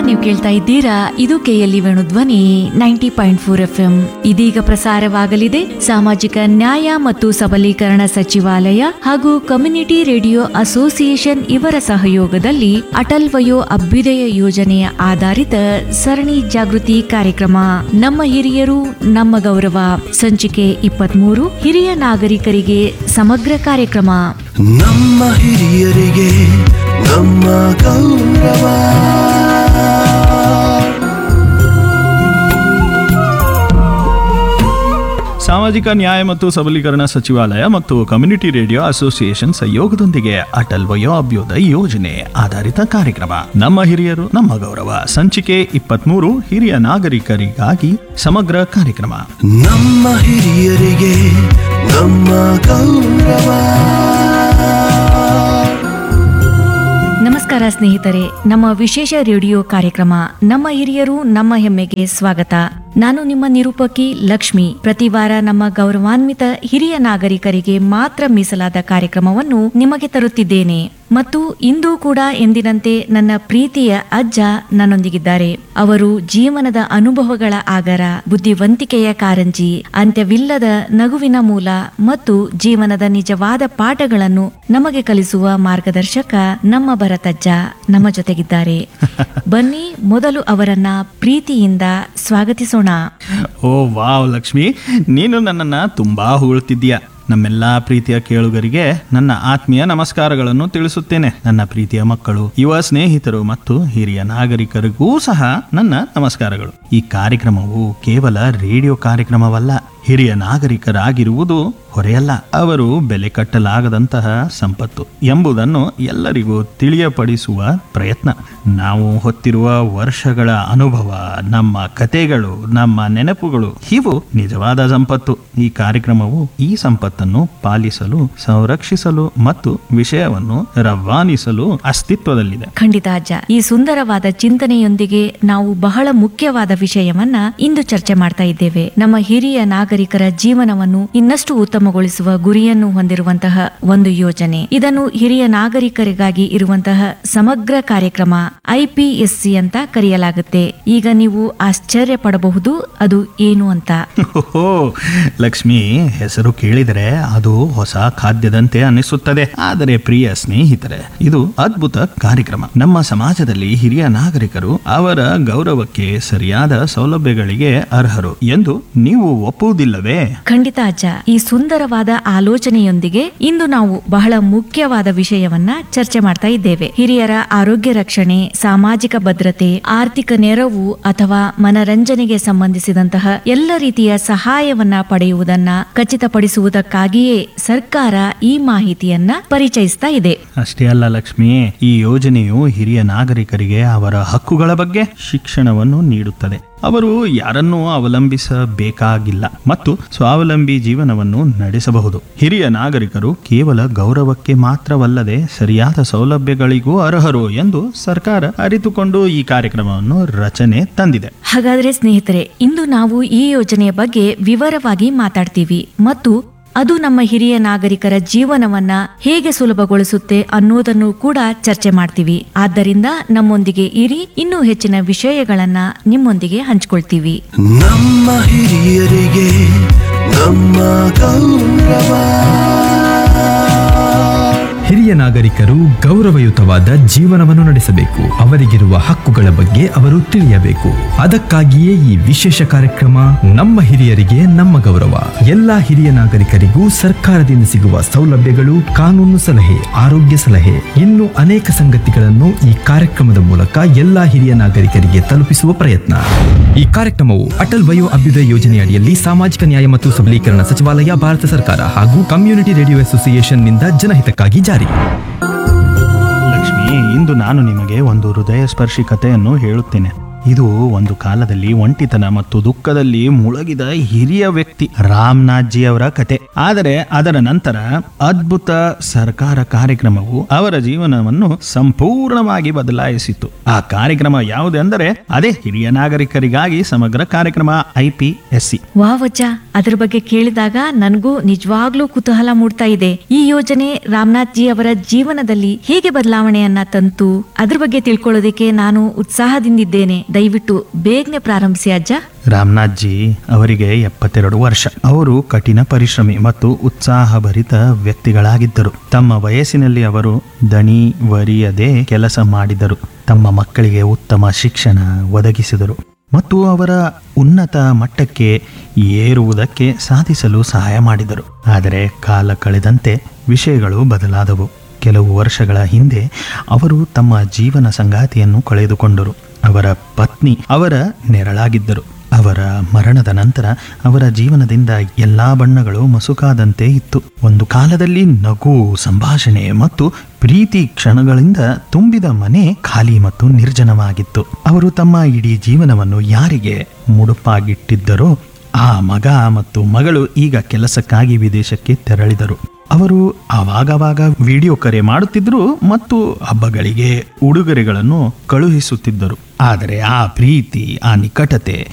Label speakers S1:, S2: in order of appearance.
S1: ನೀವು ಕೇಳ್ತಾ ಇದ್ದೀರಾ ಇದು KLE Venu Dhwani ninety point four F M ಇದೀಗ ಪ್ರಸಾರವಾಗಲಿದೆ ಸಾಮಾಜಿಕ ನ್ಯಾಯ ಮತ್ತು ಸಬಲೀಕರಣ ಸಚಿವಾಲಯ ಹಾಗೂ ಕಮ್ಯುನಿಟಿ ರೇಡಿಯೋ ಅಸೋಸಿಯೇಷನ್ ಇವರ ಸಹಯೋಗದಲ್ಲಿ ಅಟಲ್ ವಯೋ ಅಭ್ಯುದಯ ಯೋಜನೆಯ ಆಧಾರಿತ ಸರಣಿ ಜಾಗೃತಿ ಕಾರ್ಯಕ್ರಮ ನಮ್ಮ ಹಿರಿಯರು ನಮ್ಮ ಗೌರವ ಸಂಚಿಕೆ ಇಪ್ಪತ್ಮೂರು ಹಿರಿಯ ನಾಗರಿಕರಿಗೆ ಸಮಗ್ರ ಕಾರ್ಯಕ್ರಮ
S2: ನಮ್ಮ ಹಿರಿಯರಿಗೆ ನಮ್ಮ ಗೌರವ
S3: ಸಾಮಾಜಿಕ ನ್ಯಾಯ ಮತ್ತು ಸಬಲೀಕರಣ ಸಚಿವಾಲಯ ಮತ್ತು ಕಮ್ಯುನಿಟಿ ರೇಡಿಯೋ ಅಸೋಸಿಯೇಷನ್ ಸಹಯೋಗದೊಂದಿಗೆ ಅಟಲ್ ವಯೋ ಅಭ್ಯುದಯ ಯೋಜನೆ ಆಧಾರಿತ ಕಾರ್ಯಕ್ರಮ ನಮ್ಮ ಹಿರಿಯರು ನಮ್ಮ ಗೌರವ ಸಂಚಿಕೆ ಇಪ್ಪತ್ಮೂರು ಹಿರಿಯ ನಾಗರಿಕರಿಗಾಗಿ ಸಮಗ್ರ ಕಾರ್ಯಕ್ರಮ
S2: ನಮ್ಮ ಹಿರಿಯರಿಗೆ ನಮ್ಮ ಗೌರವ
S1: ನಮಸ್ಕಾರ ಸ್ನೇಹಿತರೆ ನಮ್ಮ ವಿಶೇಷ ರೇಡಿಯೋ ಕಾರ್ಯಕ್ರಮ ನಮ್ಮ ಹಿರಿಯರು ನಮ್ಮ ಹೆಮ್ಮೆಗೆ ಸ್ವಾಗತ ನಾನು ನಿಮ್ಮ ನಿರೂಪಕಿ ಲಕ್ಷ್ಮಿ ಪ್ರತಿ ವಾರ ನಮ್ಮ ಗೌರವಾನ್ವಿತ ಹಿರಿಯ ನಾಗರಿಕರಿಗೆ ಮಾತ್ರ ಮೀಸಲಾದ ಕಾರ್ಯಕ್ರಮವನ್ನು ನಿಮಗೆ ತರುತ್ತಿದ್ದೇನೆ ಮತ್ತು ಇಂದು ಕೂಡ ಎಂದಿನಂತೆ ನನ್ನ ಪ್ರೀತಿಯ ಅಜ್ಜ ನನ್ನೊಂದಿಗಿದ್ದಾರೆ ಅವರು ಜೀವನದ ಅನುಭವಗಳ ಆಗರ ಬುದ್ಧಿವಂತಿಕೆಯ ಕಾರಂಜಿ ಅಂತ್ಯವಿಲ್ಲದ ನಗುವಿನ ಮೂಲ ಮತ್ತು ಜೀವನದ ನಿಜವಾದ ಪಾಠಗಳನ್ನು ನಮಗೆ ಕಲಿಸುವ ಮಾರ್ಗದರ್ಶಕ ನಮ್ಮ ಭರತಜ್ಜ ನಮ್ಮ ಜೊತೆಗಿದ್ದಾರೆ ಬನ್ನಿ ಮೊದಲು ಅವರನ್ನ ಪ್ರೀತಿಯಿಂದ ಸ್ವಾಗತಿಸೋಣ
S3: ಓ ವಾವ್ ಲಕ್ಷ್ಮಿ ನೀನು ನನ್ನನ್ನು ತುಂಬಾ ಹೊಗಳ್ತಿದ್ದೀಯ ನಮ್ಮೆಲ್ಲ ಪ್ರೀತಿಯ ಕೇಳುಗರಿಗೆ ನನ್ನ ಆತ್ಮೀಯ ನಮಸ್ಕಾರಗಳನ್ನು ತಿಳಿಸುತ್ತೇನೆ ನನ್ನ ಪ್ರೀತಿಯ ಮಕ್ಕಳು ಯುವ ಸ್ನೇಹಿತರು ಮತ್ತು ಹಿರಿಯ ನಾಗರಿಕರಿಗೂ ಸಹ ನನ್ನ ನಮಸ್ಕಾರಗಳು ಈ ಕಾರ್ಯಕ್ರಮವು ಕೇವಲ ರೇಡಿಯೋ ಕಾರ್ಯಕ್ರಮವಲ್ಲ ಹಿರಿಯ ನಾಗರಿಕರಾಗಿರುವುದು ಹೊರೆಯಲ್ಲ ಅವರು ಬೆಲೆ ಕಟ್ಟಲಾಗದಂತಹ ಸಂಪತ್ತು ಎಂಬುದನ್ನು ಎಲ್ಲರಿಗೂ ತಿಳಿಯಪಡಿಸುವ ಪ್ರಯತ್ನ ನಾವು ಹೊತ್ತಿರುವ ವರ್ಷಗಳ ಅನುಭವ ನಮ್ಮ ಕತೆಗಳು ನಮ್ಮ ನೆನಪುಗಳು ಇವು ನಿಜವಾದ ಸಂಪತ್ತು ಈ ಕಾರ್ಯಕ್ರಮವು ಈ ಸಂಪತ್ತನ್ನು ಪಾಲಿಸಲು ಸಂರಕ್ಷಿಸಲು ಮತ್ತು ವಿಷಯವನ್ನು ರವಾನಿಸಲು ಅಸ್ತಿತ್ವದಲ್ಲಿದೆ
S1: ಖಂಡಿತ ಅಜ್ಜ ಈ ಸುಂದರವಾದ ಚಿಂತನೆಯೊಂದಿಗೆ ನಾವು ಬಹಳ ಮುಖ್ಯವಾದ ವಿಷಯವನ್ನ ಇಂದು ಚರ್ಚೆ ಮಾಡ್ತಾ ಇದ್ದೇವೆ ನಮ್ಮ ಹಿರಿಯ ನಾಗರಿಕರ ಜೀವನವನ್ನು ಇನ್ನಷ್ಟು ಉತ್ತಮಗೊಳಿಸುವ ಗುರಿಯನ್ನು ಹೊಂದಿರುವಂತಹ ಒಂದು ಯೋಜನೆ ಇದನ್ನು ಹಿರಿಯ ನಾಗರಿಕರಿಗಾಗಿ ಇರುವಂತಹ ಸಮಗ್ರ ಕಾರ್ಯಕ್ರಮ ಐಪಿಎಸ್ಸಿ ಅಂತ ಕರೆಯಲಾಗುತ್ತೆ ಈಗ ನೀವು ಆಶ್ಚರ್ಯ ಪಡಬಹುದು ಅದು ಏನು ಅಂತ
S3: ಓಹೋ ಲಕ್ಷ್ಮಿ ಹೆಸರು ಕೇಳಿದರೆ ಅದು ಹೊಸ ಖಾದ್ಯದಂತೆ ಅನಿಸುತ್ತದೆ ಆದರೆ ಪ್ರಿಯ ಸ್ನೇಹಿತರೆ ಇದು ಅದ್ಭುತ ಕಾರ್ಯಕ್ರಮ ನಮ್ಮ ಸಮಾಜದಲ್ಲಿ ಹಿರಿಯ ನಾಗರಿಕರು ಅವರ ಗೌರವಕ್ಕೆ ಸರಿಯಾದ ಸೌಲಭ್ಯಗಳಿಗೆ ಅರ್ಹರು ಎಂದು ನೀವು ಒಪ್ಪುವುದಿಲ್ಲವೇ
S1: ಖಂಡಿತ ಅಜ್ಜ ಈ ಸುಂದರವಾದ ಆಲೋಚನೆಯೊಂದಿಗೆ ಇಂದು ನಾವು ಬಹಳ ಮುಖ್ಯವಾದ ವಿಷಯವನ್ನ ಚರ್ಚೆ ಮಾಡ್ತಾ ಇದ್ದೇವೆ ಹಿರಿಯರ ಆರೋಗ್ಯ ರಕ್ಷಣೆ ಸಾಮಾಜಿಕ ಭದ್ರತೆ ಆರ್ಥಿಕ ನೆರವು ಅಥವಾ ಮನರಂಜನೆಗೆ ಸಂಬಂಧಿಸಿದಂತಹ ಎಲ್ಲ ರೀತಿಯ ಸಹಾಯವನ್ನ ಪಡೆಯುವುದನ್ನ ಖಚಿತಪಡಿಸುವುದಕ್ಕಾಗಿಯೇ ಸರ್ಕಾರ ಈ ಮಾಹಿತಿಯನ್ನ ಪರಿಚಯಿಸ್ತಾ ಇದೆ
S3: ಅಷ್ಟೇ ಅಲ್ಲ ಲಕ್ಷ್ಮಿ ಈ ಯೋಜನೆಯು ಹಿರಿಯ ನಾಗರಿಕರಿಗೆ ಅವರ ಹಕ್ಕುಗಳ ಬಗ್ಗೆ ಶಿಕ್ಷಣವನ್ನು ನೀಡುತ್ತದೆ ಅವರು ಯಾರನ್ನೂ ಅವಲಂಬಿಸಬೇಕಾಗಿಲ್ಲ ಮತ್ತು ಸ್ವಾವಲಂಬಿ ಜೀವನವನ್ನು ನಡೆಸಬಹುದು ಹಿರಿಯ ನಾಗರಿಕರು ಕೇವಲ ಗೌರವಕ್ಕೆ ಮಾತ್ರವಲ್ಲದೆ ಸರಿಯಾದ ಸೌಲಭ್ಯಗಳಿಗೂ ಅರ್ಹರು ಎಂದು ಸರ್ಕಾರ ಅರಿತುಕೊಂಡು ಈ ಕಾರ್ಯಕ್ರಮವನ್ನು ರಚನೆ ತಂದಿದೆ
S1: ಹಾಗಾದ್ರೆ ಸ್ನೇಹಿತರೆ ಇಂದು ನಾವು ಈ ಯೋಜನೆಯ ಬಗ್ಗೆ ವಿವರವಾಗಿ ಮಾತಾಡ್ತೀವಿ ಮತ್ತು ಅದು ನಮ್ಮ ಹಿರಿಯ ನಾಗರಿಕರ ಜೀವನವನ್ನ ಹೇಗೆ ಸುಲಭಗೊಳಿಸುತ್ತೆ ಅನ್ನೋದನ್ನು ಕೂಡ ಚರ್ಚೆ ಮಾಡ್ತೀವಿ ಆದ್ದರಿಂದ ನಮ್ಮೊಂದಿಗೆ ಇರಿ ಇನ್ನೂ ಹೆಚ್ಚಿನ ವಿಷಯಗಳನ್ನ ನಿಮ್ಮೊಂದಿಗೆ ಹಂಚ್ಕೊಳ್ತೀವಿ
S2: ನಮ್ಮ ಹಿರಿಯರಿಗೆ ನಮ್ಮ ಗೌರವ
S4: ಹಿರಿಯ ನಾಗರಿಕರು ಗೌರವಯುತವಾದ ಜೀವನವನ್ನು ನಡೆಸಬೇಕು ಅವರಿಗಿರುವ ಹಕ್ಕುಗಳ ಬಗ್ಗೆ ಅವರು ತಿಳಿಯಬೇಕು ಅದಕ್ಕಾಗಿಯೇ ಈ ವಿಶೇಷ ಕಾರ್ಯಕ್ರಮ ನಮ್ಮ ಹಿರಿಯರಿಗೆ ನಮ್ಮ ಗೌರವ ಎಲ್ಲಾ ಹಿರಿಯ ನಾಗರಿಕರಿಗೂ ಸರ್ಕಾರದಿಂದ ಸಿಗುವ ಸೌಲಭ್ಯಗಳು ಕಾನೂನು ಸಲಹೆ ಆರೋಗ್ಯ ಸಲಹೆ ಇನ್ನು ಅನೇಕ ಸಂಗತಿಗಳನ್ನು ಈ ಕಾರ್ಯಕ್ರಮದ ಮೂಲಕ ಎಲ್ಲಾ ಹಿರಿಯ ನಾಗರಿಕರಿಗೆ ತಲುಪಿಸುವ ಪ್ರಯತ್ನ ಈ ಕಾರ್ಯಕ್ರಮವು ಅಟಲ್ ವಯೋ ಅಭ್ಯುದಯ ಯೋಜನೆ ಅಡಿಯಲ್ಲಿ ಸಾಮಾಜಿಕ ನ್ಯಾಯ ಮತ್ತು ಸಬಲೀಕರಣ ಸಚಿವಾಲಯ ಭಾರತ ಸರ್ಕಾರ ಹಾಗೂ ಕಮ್ಯುನಿಟಿ ರೇಡಿಯೋ ಅಸೋಸಿಯೇಷನ್ ನಿಂದ ಜನಹಿತಕ್ಕಾಗಿ ಜಾರಿ
S3: ಲಕ್ಷ್ಮಿ ಇಂದು ನಾನು ನಿಮಗೆ ಒಂದು ಹೃದಯ ಸ್ಪರ್ಶಿ ಕಥೆಯನ್ನು ಹೇಳುತ್ತೇನೆ ಇದು ಒಂದು ಕಾಲದಲ್ಲಿ ಒಂಟಿತನ ಮತ್ತು ದುಃಖದಲ್ಲಿ ಮುಳುಗಿದ ಹಿರಿಯ ವ್ಯಕ್ತಿ ರಾಮನಾಥ್ ಜಿ ಅವರ ಕತೆ ಆದರೆ ಅದರ ನಂತರ ಅದ್ಭುತ ಸರ್ಕಾರ ಕಾರ್ಯಕ್ರಮವು ಅವರ ಜೀವನವನ್ನು ಸಂಪೂರ್ಣವಾಗಿ ಬದಲಾಯಿಸಿತು ಆ ಕಾರ್ಯಕ್ರಮ ಯಾವುದೆಂದರೆ ಅದೇ ಹಿರಿಯ ನಾಗರಿಕರಿಗಾಗಿ ಸಮಗ್ರ ಕಾರ್ಯಕ್ರಮ ಐ ಪಿ ಎಸ್ ಸಿ
S1: ವಾವಜ್ಜ ಅದ್ರ ಬಗ್ಗೆ ಕೇಳಿದಾಗ ನನಗೂ ನಿಜವಾಗ್ಲೂ ಕುತೂಹಲ ಮೂಡ್ತಾ ಇದೆ ಈ ಯೋಜನೆ ರಾಮನಾಥ್ ಜಿ ಅವರ ಜೀವನದಲ್ಲಿ ಹೇಗೆ ಬದಲಾವಣೆಯನ್ನ ತಂತು ಅದ್ರ ಬಗ್ಗೆ ತಿಳ್ಕೊಳ್ಳೋದಕ್ಕೆ ನಾನು ಉತ್ಸಾಹದಿಂದಿದ್ದೇನೆ ದಯವಿಟ್ಟು ಬೇಗನೆ ಪ್ರಾರಂಭಿಸಿ ಅಜ್ಜ
S3: ರಾಮನಾಥ್ ಜಿ ಅವರಿಗೆ ಎಪ್ಪತ್ತೆರಡು ವರ್ಷ ಅವರು ಕಠಿಣ ಪರಿಶ್ರಮಿ ಮತ್ತು ಉತ್ಸಾಹಭರಿತ ವ್ಯಕ್ತಿಗಳಾಗಿದ್ದರು ತಮ್ಮ ವಯಸ್ಸಿನಲ್ಲಿ ಅವರು ದಣಿ ವರಿಯದೆ ಕೆಲಸ ಮಾಡಿದರು ತಮ್ಮ ಮಕ್ಕಳಿಗೆ ಉತ್ತಮ ಶಿಕ್ಷಣ ಒದಗಿಸಿದರು ಮತ್ತು ಅವರ ಉನ್ನತ ಮಟ್ಟಕ್ಕೆ ಏರುವುದಕ್ಕೆ ಸಾಧಿಸಲು ಸಹಾಯ ಮಾಡಿದರು ಆದರೆ ಕಾಲ ಕಳೆದಂತೆ ವಿಷಯಗಳು ಬದಲಾದವು ಕೆಲವು ವರ್ಷಗಳ ಹಿಂದೆ ಅವರು ತಮ್ಮ ಜೀವನ ಸಂಗಾತಿಯನ್ನು ಕಳೆದುಕೊಂಡರು ಅವರ ಪತ್ನಿ ಅವರ ನೆರಳಾಗಿದ್ದರು ಅವರ ಮರಣದ ನಂತರ ಅವರ ಜೀವನದಿಂದ ಎಲ್ಲಾ ಬಣ್ಣಗಳು ಮಸುಕಾದಂತೆ ಇತ್ತು ಒಂದು ಕಾಲದಲ್ಲಿ ನಗು ಸಂಭಾಷಣೆ ಮತ್ತು ಪ್ರೀತಿ ಕ್ಷಣಗಳಿಂದ ತುಂಬಿದ ಮನೆ ಖಾಲಿ ಮತ್ತು ನಿರ್ಜನವಾಗಿತ್ತು ಅವರು ತಮ್ಮ ಇಡೀ ಜೀವನವನ್ನು ಯಾರಿಗೆ ಮುಡುಪಾಗಿಟ್ಟಿದ್ದರೋ ಆ ಮಗ ಮತ್ತು ಮಗಳು ಈಗ ಕೆಲಸಕ್ಕಾಗಿ ವಿದೇಶಕ್ಕೆ ತೆರಳಿದರು ಅವರು ಆವಾಗವಾಗ ವಿಡಿಯೋ ಕರೆ ಮಾಡುತ್ತಿದ್ದರು ಮತ್ತು ಹಬ್ಬಗಳಿಗೆ ಉಡುಗೊರೆಗಳನ್ನು ಕಳುಹಿಸುತ್ತಿದ್ದರು ಆದರೆ ಆ ಪ್ರೀತಿ ಆ ನಿಕಟತೆ